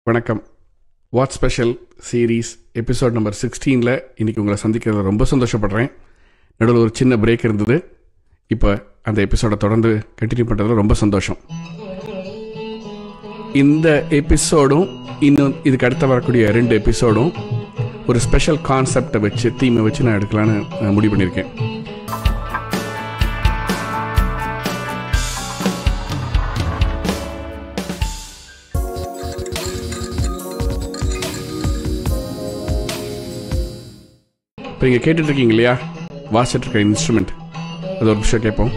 வணக்கம் வாட் special series episode number சிக்ஸ்டீனில் இன்றைக்கி உங்களை சந்திக்கிறதுல ரொம்ப சந்தோஷப்படுறேன் நடுவில் ஒரு சின்ன பிரேக் இருந்தது இப்போ அந்த எபிசோடை தொடர்ந்து கண்டினியூ பண்ணுறதுல ரொம்ப சந்தோஷம் இந்த எபிசோடும் இன்னும் இதுக்கு அடுத்து வரக்கூடிய ரெண்டு எபிசோடும் ஒரு ஸ்பெஷல் கான்செப்டை வச்சு தீமை வச்சு நான் எடுக்கலான்னு நான் முடிவு பண்ணியிருக்கேன் இப்போ நீங்கள் கேட்டுட்டு இருக்கீங்க இல்லையா வாசிட்டு இருக்க இன்ஸ்ட்ருமெண்ட் அது ஒரு நிமிஷம் கேட்போம்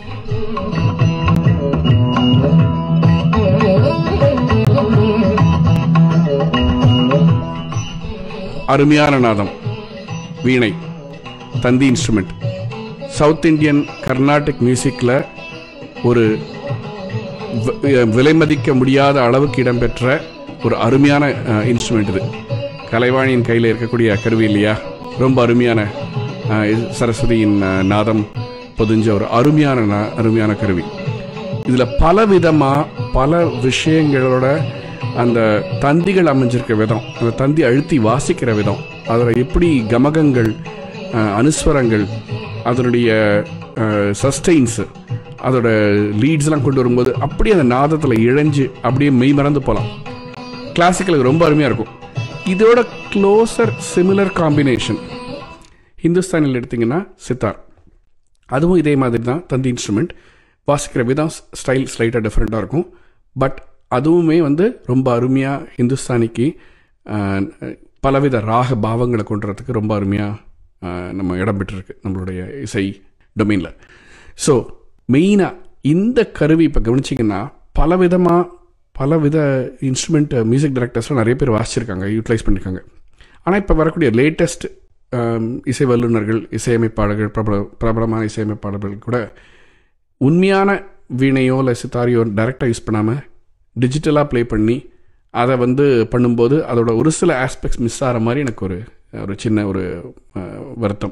அருமையான நாதம் வீணை தந்தி இன்ஸ்ட்ருமெண்ட் சவுத் இந்தியன் கர்நாடிக் மியூசிக்கில் ஒரு வி- விலைமதிக்க முடியாத அளவுக்கு இடம்பெற்ற ஒரு அருமையான இன்ஸ்ட்ருமெண்ட் இது கலைவாணியின் கையில் இருக்கக்கூடிய கருவி இல்லையா ரொம்ப அருமையான அஹ், இது சரஸ்வதியின் அஹ், நாதம் பொதிஞ்ச ஒரு அருமையான நா- அருமையான கருவி இதில் பல விதமாக பல விஷயங்களோட அந்த தந்திகள் அமைஞ்சிருக்க விதம் அந்த தந்தி அழுத்தி வாசிக்கிற விதம் அதில் எப்படி கமகங்கள் அஹ், அனுஸ்வரங்கள் அதனுடைய சஸ்டெயின்ஸு அதோட லீட்ஸ்லாம் கொண்டு வரும்போது அப்படியே அந்த நாதத்தில் இழைஞ்சு அப்படியே மெய் மறந்து போகலாம் கிளாசிக்கலுக்கு ரொம்ப அருமையாக இருக்கும் இதோட க்ளோசர் சிமிலர் காம்பினேஷன் ஹிந்துஸ்தானில் எடுத்தீங்கன்னா சித்தார் அதுவும் இதே மாதிரி தான் தந்தி இன்ஸ்ட்ருமெண்ட் வாசிக்கிற விதம் ஸ்டைல் ஸ்லைட்டாக டிஃப்ரெண்ட்டாக இருக்கும் பட் அதுவுமே வந்து ரொம்ப அருமையாக ஹிந்துஸ்தானிக்கு ஆஹ், பலவித ராக பாவங்களை கொண்டு வரதுக்கு ரொம்ப அருமையாக நம்ம இடம் பெற்றிருக்கு நம்மளுடைய இசை டொமைனில் ஸோ மெயினாக இந்த கருவி இப்போ கவனிச்சிங்கன்னா பலவிதமாக பலவித இன்ஸ்ட்ருமெண்ட் மியூசிக் டைரக்டர்ஸ்லாம் நிறைய பேர் வாசிச்சிருக்காங்க யூட்டிலைஸ் பண்ணியிருக்காங்க ஆனால் இப்போ வரக்கூடிய லேட்டஸ்ட் இசை வல்லுநர்கள் இசையமைப்பாளர்கள் பிரபல பிரபலமான இசையமைப்பாளர்கள் கூட உண்மையான வீணையோ இல்லை சித்தாரியோ டைரெக்டாக யூஸ் பண்ணாமல் டிஜிட்டலாக ப்ளே பண்ணி அதை வந்து பண்ணும்போது அதோட ஒரு சில ஆஸ்பெக்ட்ஸ் மிஸ் ஆகிற மாதிரி எனக்கு ஒரு ஒரு சின்ன ஒரு அஹ், வருத்தம்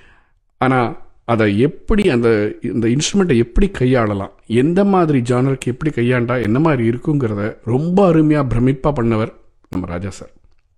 ஆனால் அதை எப்படி அந்த இந்த இன்ஸ்ட்ருமெண்ட்டை எப்படி கையாளலாம் எந்த மாதிரி ஜானருக்கு எப்படி கையாண்டா என்ன மாதிரி இருக்குங்கிறத ரொம்ப அருமையாக பிரமிப்பாக பண்ணவர் நம்ம ராஜா சார்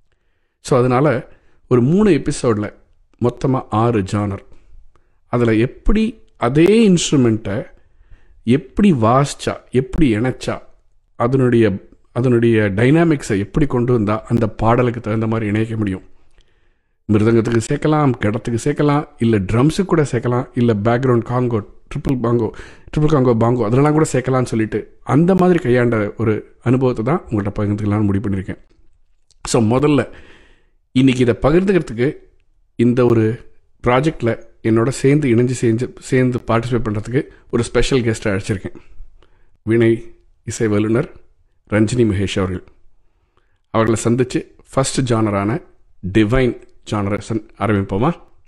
ஸோ அதனால் ஒரு மூணு எபிசோடில் மொத்தமாக ஆறு ஜானர் அதில் எப்படி அதே இன்ஸ்ட்ருமெண்ட்டை எப்படி வாசிச்சா எப்படி இணைச்சா அதனுடைய அதனுடைய டைனாமிக்ஸை எப்படி கொண்டு வந்தா அந்த பாடலுக்கு தகுந்த மாதிரி இணைக்க முடியும் மிருதங்கத்துக்கு சேர்க்கலாம் கிடத்துக்கு சேர்க்கலாம் இல்லை ட்ரம்ஸுக்கு கூட சேர்க்கலாம் இல்லை background conga triple bongo triple conga bongo அதெல்லாம் கூட சேர்க்கலாம்னு சொல்லிட்டு அந்த மாதிரி கையாண்ட ஒரு அனுபவத்தை தான் உங்கள்கிட்ட பகிர்ந்துக்கலாம்னு முடிவு பண்ணியிருக்கேன் ஸோ முதல்ல இன்னைக்கு இதை பகிர்ந்துக்கிறதுக்கு இந்த ஒரு ப்ராஜெக்டில் என்னோட சேர்ந்து இணைஞ்சு சேர்ந்து சேர்ந்து பார்ட்டிசிபேட் பண்ணுறதுக்கு ஒரு ஸ்பெஷல் கெஸ்ட்டை அழைச்சிருக்கேன் வினை இசை வல்லுனர் ரஞ்சினி மகேஷ் அவர்கள் அவர்களை சந்தித்து ஃபர்ஸ்ட் ஜானரான டிவைன் ஜானரை சன் ஆரம்பிப்போமா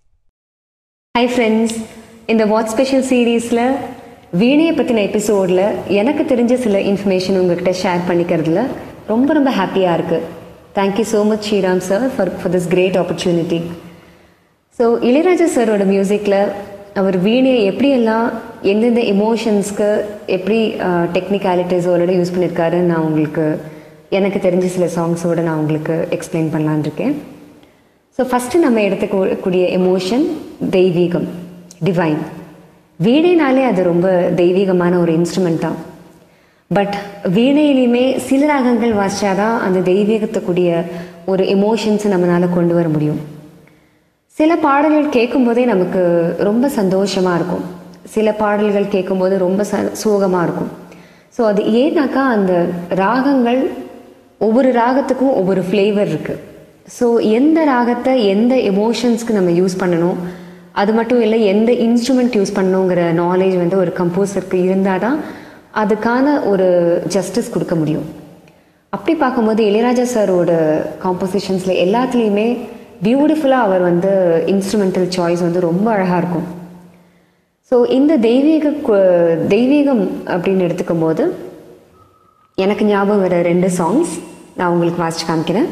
ஹாய் ஃப்ரெண்ட்ஸ் இந்த வாட் ஸ்பெஷல் சீரீஸில் வீணையை பற்றின எபிசோடில் எனக்கு தெரிஞ்ச சில இன்ஃபர்மேஷன் உங்ககிட்ட ஷேர் பண்ணிக்கிறதுல ரொம்ப ரொம்ப ஹாப்பியாக இருக்குது thank you so much Sriram sir for for this great opportunity so Ilaiyaraaja சாரோட மியூசிக்கில் அவர் வீணையை எப்படியெல்லாம் எந்தெந்த எமோஷன்ஸ்க்கு எப்படி டெக்னிக்காலிட்டிஸோட யூஸ் பண்ணியிருக்காரு நான் உங்களுக்கு எனக்கு தெரிஞ்ச சில சாங்ஸோட நான் உங்களுக்கு எக்ஸ்பிளைன் பண்ணலான்னு இருக்கேன் ஸோ ஃபஸ்ட்டு நம்ம எடுத்துக்கூடிய எமோஷன் தெய்வீகம் டிவைன் வீணைனாலே அது ரொம்ப தெய்வீகமான ஒரு இன்ஸ்ட்ருமெண்ட் தான் பட் வீணையிலையுமே சில ராகங்கள் வாசிச்சாதான் அந்த தெய்வீகத்துக்குரிய ஒரு எமோஷன்ஸை நம்மளால் கொண்டு வர முடியும் சில பாடல்கள் கேட்கும்போதே நமக்கு ரொம்ப சந்தோஷமாக இருக்கும் சில பாடல்கள் கேட்கும்போது ரொம்ப ச சோகமாக இருக்கும் ஸோ அது ஏன்னாக்கா அந்த ராகங்கள் ஒவ்வொரு ராகத்துக்கும் ஒவ்வொரு ஃப்ளேவர் இருக்குது ஸோ எந்த ராகத்தை எந்த எமோஷன்ஸ்க்கு நம்ம யூஸ் பண்ணணும் அது மட்டும் இல்லை எந்த இன்ஸ்ட்ருமெண்ட் யூஸ் பண்ணணுங்கிற நாலேஜ் வந்து ஒரு கம்போசருக்கு இருந்தால் தான் அதுக்கான ஒரு ஜஸ்டிஸ் கொடுக்க முடியும் அப்படி பார்க்கும்போது இளையராஜா சாரோட காம்போசிஷன்ஸில் எல்லாத்துலேயுமே பியூட்டிஃபுல்லாக அவர் வந்து இன்ஸ்ட்ருமெண்டல் சாய்ஸ் வந்து ரொம்ப அழகாக இருக்கும் ஸோ இந்த தெய்வீக கு- தெய்வீகம் அப்படின்னு எடுத்துக்கும் போது எனக்கு ஞாபகம் வர ரெண்டு சாங்ஸ் நான் உங்களுக்கு வாசிச்சு காமிக்கிறேன்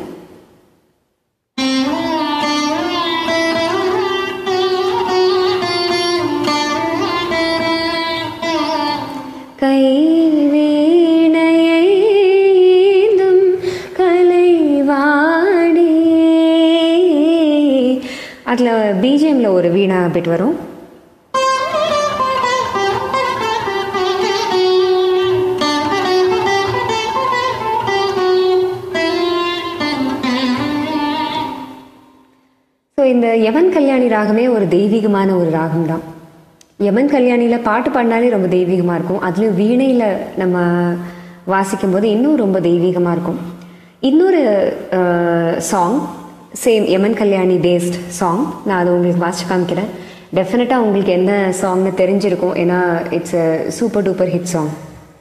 கையில் வீணையை ஏந்தும் கலை அதில் பிஜிஎம்மில் ஒரு வீணா பிட் வரும் ஸோ இந்த யமன் கல்யாணி ராகமே ஒரு தெய்வீகமான ஒரு ராகம் தான் யமன் கல்யாணியில் பாட்டு பாடினாலே ரொம்ப தெய்வீகமாக இருக்கும் அதுலேயும் வீணையில் நம்ம வாசிக்கும் போது இன்னும் ரொம்ப தெய்வீகமாக இருக்கும் இன்னொரு song same Yaman Kalyani based song நான் அதை உங்களுக்கு வாசிச்சு காமிக்கிறேன் டெஃபினட்டாக உங்களுக்கு என்ன சாங்னு தெரிஞ்சிருக்கும் ஏன்னா it's a super duper hit song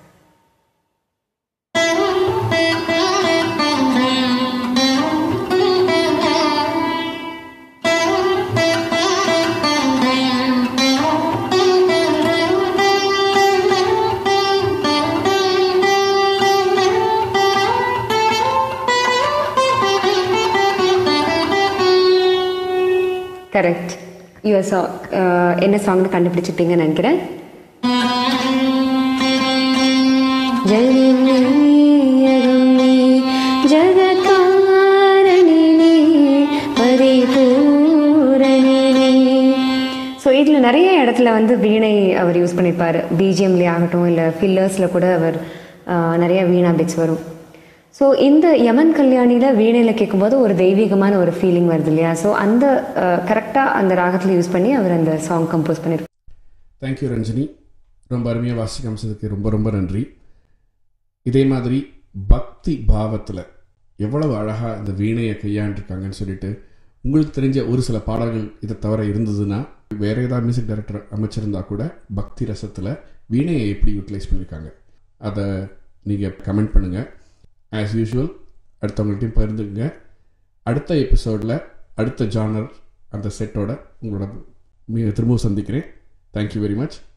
correct your சா என்ன சாங்னு கண்டுபிடிச்சிருப்பீங்கன்னு நினைக்கிறேன் ஜனனீயகமே ஜகத்காரணினே பரிபூரணினே ஸோ இதில் நிறைய இடத்துல வந்து வீணை அவர் யூஸ் பண்ணியிருப்பார் பிஜிஎம்லேயே ஆகட்டும் இல்லை ஃபில்லர்ஸில் கூட அவர் ஆஹ், நிறைய வீணா பிட்ஸ் வரும் ஸோ இந்த யமன் கல்யாணியில் வீணையில் கேட்கும்போது ஒரு தெய்வீகமான ஒரு ஃபீலிங் வருது இல்லையா ஸோ அந்த கரெக்டாக அந்த ராகத்தில் யூஸ் பண்ணி அவர் அந்த சாங் கம்போஸ் பண்ணியிருப்பார் தேங்க்யூ ரஞ்சினி ரொம்ப அருமையாக வாசிக்க காமிச்சதுக்கு ரொம்ப ரொம்ப நன்றி இதே மாதிரி பக்தி பாவத்தில் எவ்வளவு அழகாக இந்த வீணையை கையாண்டிருக்காங்கன்னு சொல்லிட்டு உங்களுக்கு தெரிஞ்ச ஒரு சில பாடல்கள் இதை தவிர இருந்ததுன்னா வேற ஏதாவது மியூசிக் டைரக்டர் அமைச்சிருந்தா கூட பக்தி ரசத்தில் வீணையை எப்படி யூட்டிலைஸ் பண்ணியிருக்காங்க அதை நீங்கள் கமெண்ட் பண்ணுங்கள் ஆஸ் யூஷுவல் அடுத்தவங்கள்ட்டையும் பகிர்ந்துக்குங்க அடுத்த எபிசோடில் அடுத்த ஜானர் அந்த செட்டோட உங்களோட மீ- திரும்பவும் சந்திக்கிறேன் தேங்க்யூ வெரி மச்